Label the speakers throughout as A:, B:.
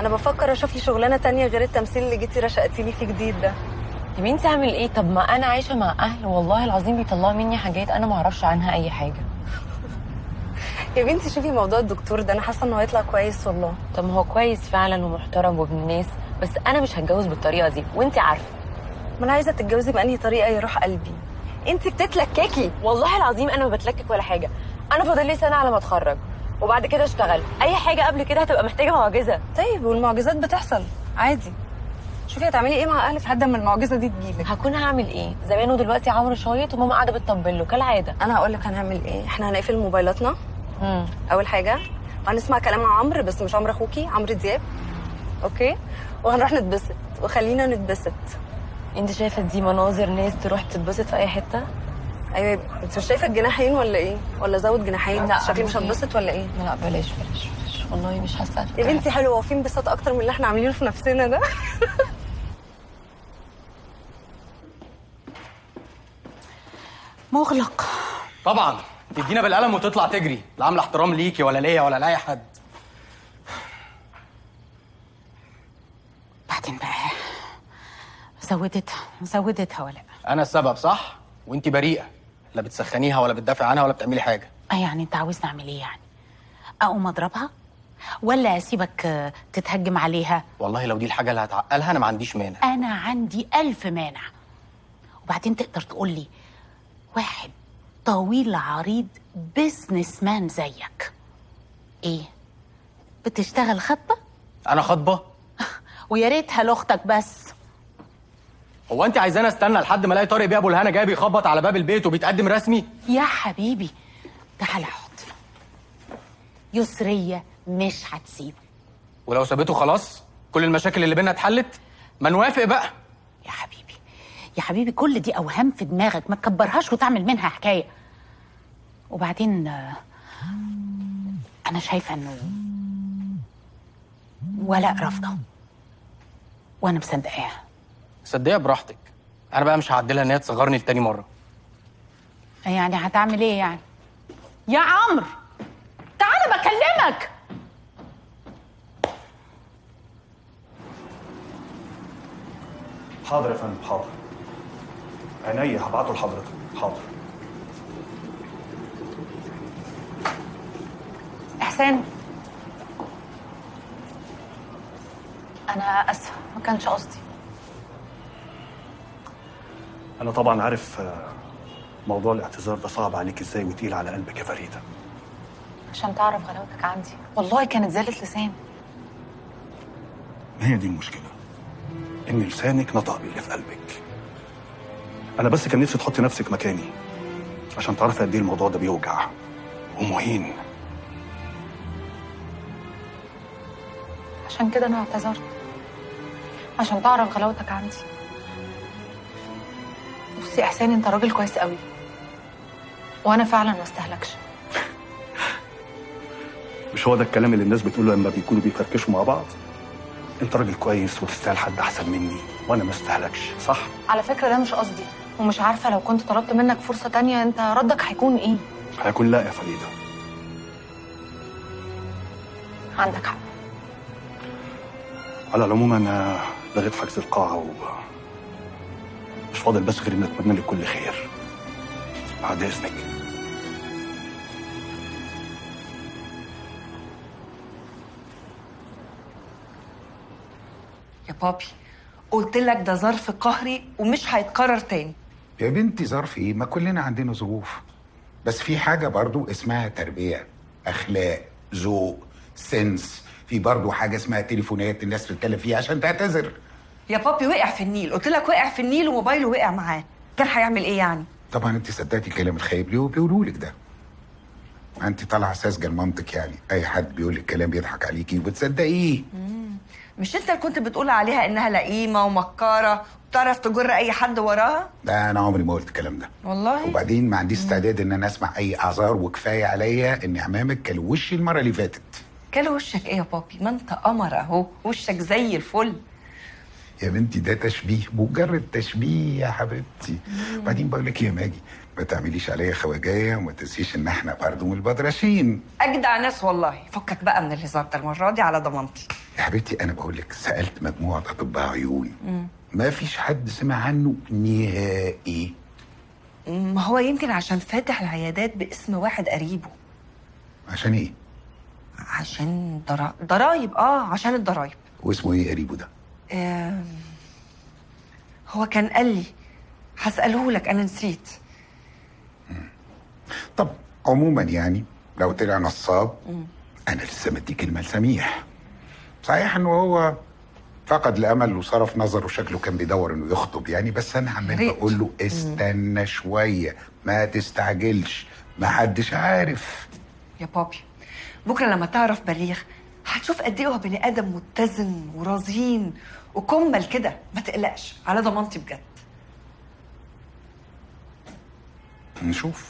A: انا بفكر اشوف لي شغلانه تانية غير التمثيل اللي جيتي رشقتي لي فيه جديد ده
B: يا بنتي اعمل ايه طب ما انا عايشه مع اهل والله العظيم بيطلعوا مني حاجات انا ما اعرفش عنها اي حاجه
A: يا بنتي شوفي موضوع الدكتور ده انا حاسه انه هيطلع كويس والله
B: طب ما هو كويس فعلا ومحترم وابن ناس بس انا مش هتجوز بالطريقه دي وانت عارفه
A: ما انا عايزه تتجوزي بانهي طريقه يروح قلبي انت بتتلككي
B: والله العظيم انا ما بتلكك ولا حاجه انا فاضل لي سنه على ما اتخرج وبعد كده اشتغل اي حاجه قبل كده هتبقى محتاجه معجزه
A: طيب والمعجزات بتحصل عادي شوفي هتعملي ايه مع اهلك لحد ما المعجزه دي تجيلك
B: هكون هعمل ايه زمان ودلوقتي عمرو شايط وماما قاعده بتطبل له كالعاده
A: انا هقول لك هنعمل ايه احنا هنقفل موبايلاتنا
B: امم
A: اول حاجه وهنسمع كلام عمرو بس مش عمرو اخوكي عمرو دياب اوكي وهنروح نتبسط وخلينا نتبسط
B: انت شايفه دي مناظر ناس تروح تتبسط في اي حته
A: ايوه انت مش شايفه الجناحين ولا ايه ولا زود جناحين
B: لا،
A: شكلي مش
B: أبوكي.
A: هتبسط ولا ايه
B: لا بلاش بلاش بلاش والله مش هسأل
A: يا بنتي حلو هو في انبساط اكتر من اللي احنا عاملينه في نفسنا ده
C: مغلق
D: طبعا تدينا بالقلم وتطلع تجري لا عامله احترام ليكي ولا ليا ولا لاي حد
C: بعدين بقى زودتها زودتها ولا
D: انا السبب صح وانت بريئه لا بتسخنيها ولا بتدافع عنها ولا بتعملي حاجه
C: آه يعني انت عاوزني اعمل ايه يعني اقوم اضربها ولا اسيبك آه، تتهجم عليها
D: والله لو دي الحاجه اللي هتعقلها انا ما عنديش مانع
C: انا عندي الف مانع وبعدين تقدر تقول لي واحد طويل عريض بيزنس مان زيك ايه بتشتغل خطبه
D: انا خاطبه
C: ويا ريتها لاختك بس
D: هو انت عايزاني استنى لحد ما الاقي طارق بيه ابو الهنا جاي بيخبط على باب البيت وبيتقدم رسمي
C: يا حبيبي تعال اقعد يسرية مش هتسيبه
D: ولو سابته خلاص كل المشاكل اللي بينا اتحلت ما نوافق بقى
C: يا حبيبي يا حبيبي كل دي اوهام في دماغك ما تكبرهاش وتعمل منها حكايه وبعدين آه، انا شايفه انه ولاء رافضه وانا مصدقاها
D: صدقيها براحتك انا بقى مش هعدلها ان هي تصغرني لتاني مره
C: يعني هتعمل ايه يعني يا عمرو تعالى بكلمك
E: حاضر يا فندم حاضر عينيا هبعته لحضرتك حاضر
A: احسان انا اسفه ما كانش قصدي
E: انا طبعا عارف آه، موضوع الاعتذار ده صعب عليك ازاي وتقيل على قلبك يا فريده
A: عشان تعرف غلاوتك عندي والله كانت زالة لسان
E: ما هي دي المشكله ان لسانك نطق باللي في قلبك انا بس كان نفسي تحطي نفسك مكاني عشان تعرفي قد ايه الموضوع ده بيوجع ومهين
A: عشان كده انا اعتذرت عشان تعرف غلاوتك عندي بصي يا احسان انت راجل كويس قوي وانا فعلا ما استهلكش
E: مش هو ده الكلام اللي الناس بتقوله لما بيكونوا بيفركشوا مع بعض انت راجل كويس وتستاهل حد احسن مني وانا ما استهلكش صح
A: على فكره ده مش قصدي ومش عارفه لو كنت طلبت منك فرصه تانية انت ردك هيكون ايه
E: هيكون لا يا فريده
A: عندك حق
E: على العموم انا لغيت حجز القاعه و مش فاضل بس غير ان اتمنى لك كل خير بعد اذنك
F: يا بابي قلت لك ده ظرف قهري ومش هيتكرر تاني
G: يا بنتي ظرف ايه ما كلنا عندنا ظروف بس في حاجة برضو اسمها تربية أخلاق ذوق سنس في برضو حاجة اسمها تليفونات الناس بتتكلم فيها عشان تعتذر
F: يا بابي وقع في النيل قلت لك وقع في النيل وموبايله وقع معاه كان هيعمل ايه يعني
G: طبعا انت صدقتي الكلام الخايب ليه وبيقولوا لك ده ما انت طالعه ساذجه لمامتك يعني اي حد بيقول لك كلام بيضحك عليكي وبتصدقيه
F: مش انت اللي كنت بتقول عليها انها لئيمه ومكاره وبتعرف تجر اي حد وراها
G: لا انا عمري ما قلت الكلام ده
F: والله
G: وبعدين ما عنديش استعداد ان انا اسمع اي اعذار وكفايه عليا ان عمامك كان وشي المره اللي فاتت
F: كل وشك ايه يا بابي ما انت قمر اهو وشك زي الفل
G: يا بنتي ده تشبيه مجرد تشبيه يا حبيبتي بعدين بقول لك يا ماجي ما تعمليش عليا خواجايه وما تنسيش ان احنا برضه من البدرشين
F: اجدع ناس والله فكك بقى من الهزار ده المره دي على ضمانتي
G: يا حبيبتي انا بقول لك سالت مجموعه اطباء عيون ما فيش حد سمع عنه نهائي
F: ما هو يمكن عشان فاتح العيادات باسم واحد قريبه
G: عشان ايه
F: عشان ضرا... ضرايب اه عشان الضرايب
G: واسمه ايه قريبه ده
F: آم، هو كان قال لي هسأله لك انا نسيت
G: طب عموما يعني لو طلع نصاب انا لسه مدي كلمه لسميح صحيح انه هو فقد الامل وصرف نظره شكله كان بيدور انه يخطب يعني بس انا عمال
F: ريت.
G: بقول له استنى شويه ما تستعجلش ما حدش عارف
F: يا بابي بكره لما تعرف بليغ هتشوف قد ايه هو بني ادم متزن ورزين وكمل كده ما تقلقش على ضمانتي بجد
G: نشوف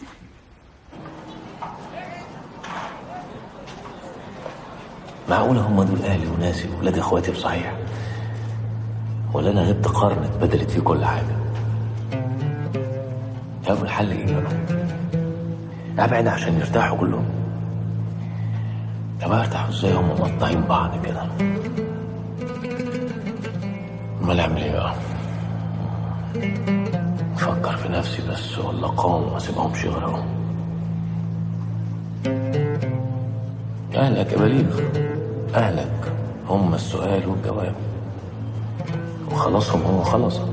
H: معقولة هم دول أهلي وناسي وولاد إخواتي بصحيح ولا أنا غبت قرن اتبدلت فيه كل حاجة طب الحل إيه بقى؟ أبعد عشان يرتاحوا كلهم طب هيرتاحوا إزاي هم مقطعين بعض كده أمال أعمل إيه بقى؟ أفكر في نفسي بس ولا أقاوم وما أسيبهمش يغرقوا أهلك يا بليغ أهلك هم السؤال والجواب وخلاصهم هو خلصك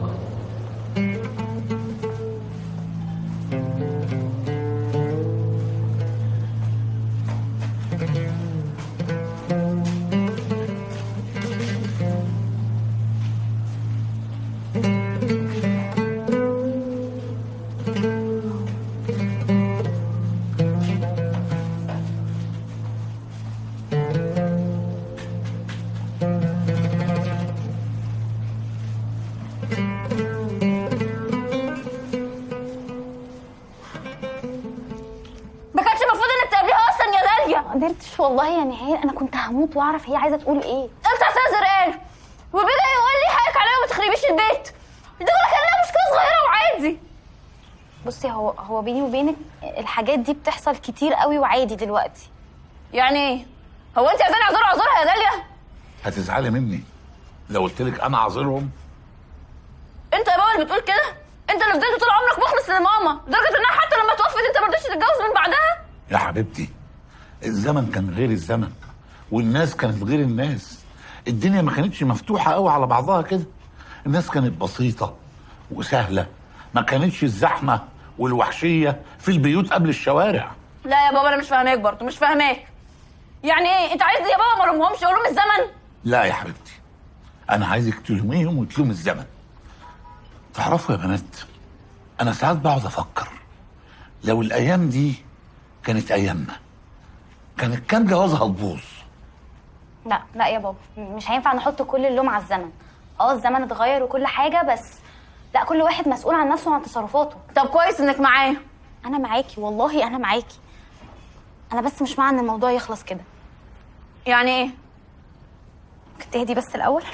I: ما كانش المفروض انك تقابليها اصلا يا داليا ما قدرتش والله يا نهال انا كنت هموت واعرف هي عايزه تقول ايه انت اعتذر قال وبدا يقول لي حقك عليا وما تخربيش البيت دي لك انها مشكله صغيره وعادي بصي هو هو بيني وبينك الحاجات دي بتحصل كتير قوي وعادي دلوقتي يعني ايه هو انت عايزاني اعذر اعذرها يا داليا
J: هتزعلي مني لو قلت لك انا عذرهم
I: انت يا بابا اللي بتقول كده انت اللي فضلت طول عمرك مخلص لماما لدرجه انها حتى لما توفت انت ما رضيتش تتجوز من بعدها
J: يا حبيبتي الزمن كان غير الزمن والناس كانت غير الناس الدنيا ما كانتش مفتوحة قوي على بعضها كده الناس كانت بسيطة وسهلة ما كانتش الزحمة والوحشية في البيوت قبل الشوارع
I: لا يا بابا انا مش فاهماك برضه مش فاهماك يعني ايه انت عايز يا بابا ما الومهمش اقول لهم الزمن
J: لا يا حبيبتي أنا عايزك تلوميهم وتلوم الزمن تعرفوا يا بنات أنا ساعات بقعد أفكر لو الأيام دي كانت أيامنا كانت كام جوازها تبوظ
I: لا لا يا بابا مش هينفع نحط كل اللوم على الزمن اه الزمن اتغير وكل حاجه بس لا كل واحد مسؤول عن نفسه وعن تصرفاته طب كويس انك معايا انا معاكي والله انا معاكي انا بس مش مع ان الموضوع يخلص كده يعني ايه ممكن تهدي بس الاول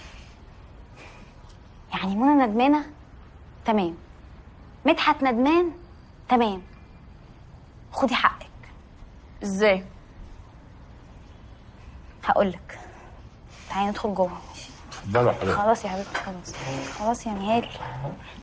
I: يعني منى ندمانه تمام مدحت ندمان تمام خدي حقك ازاي هقولك تعالي ندخل جوه
J: اتفضلوا يا حبيبتي
I: خلاص يا حبيبتي خلاص خلاص يا نهال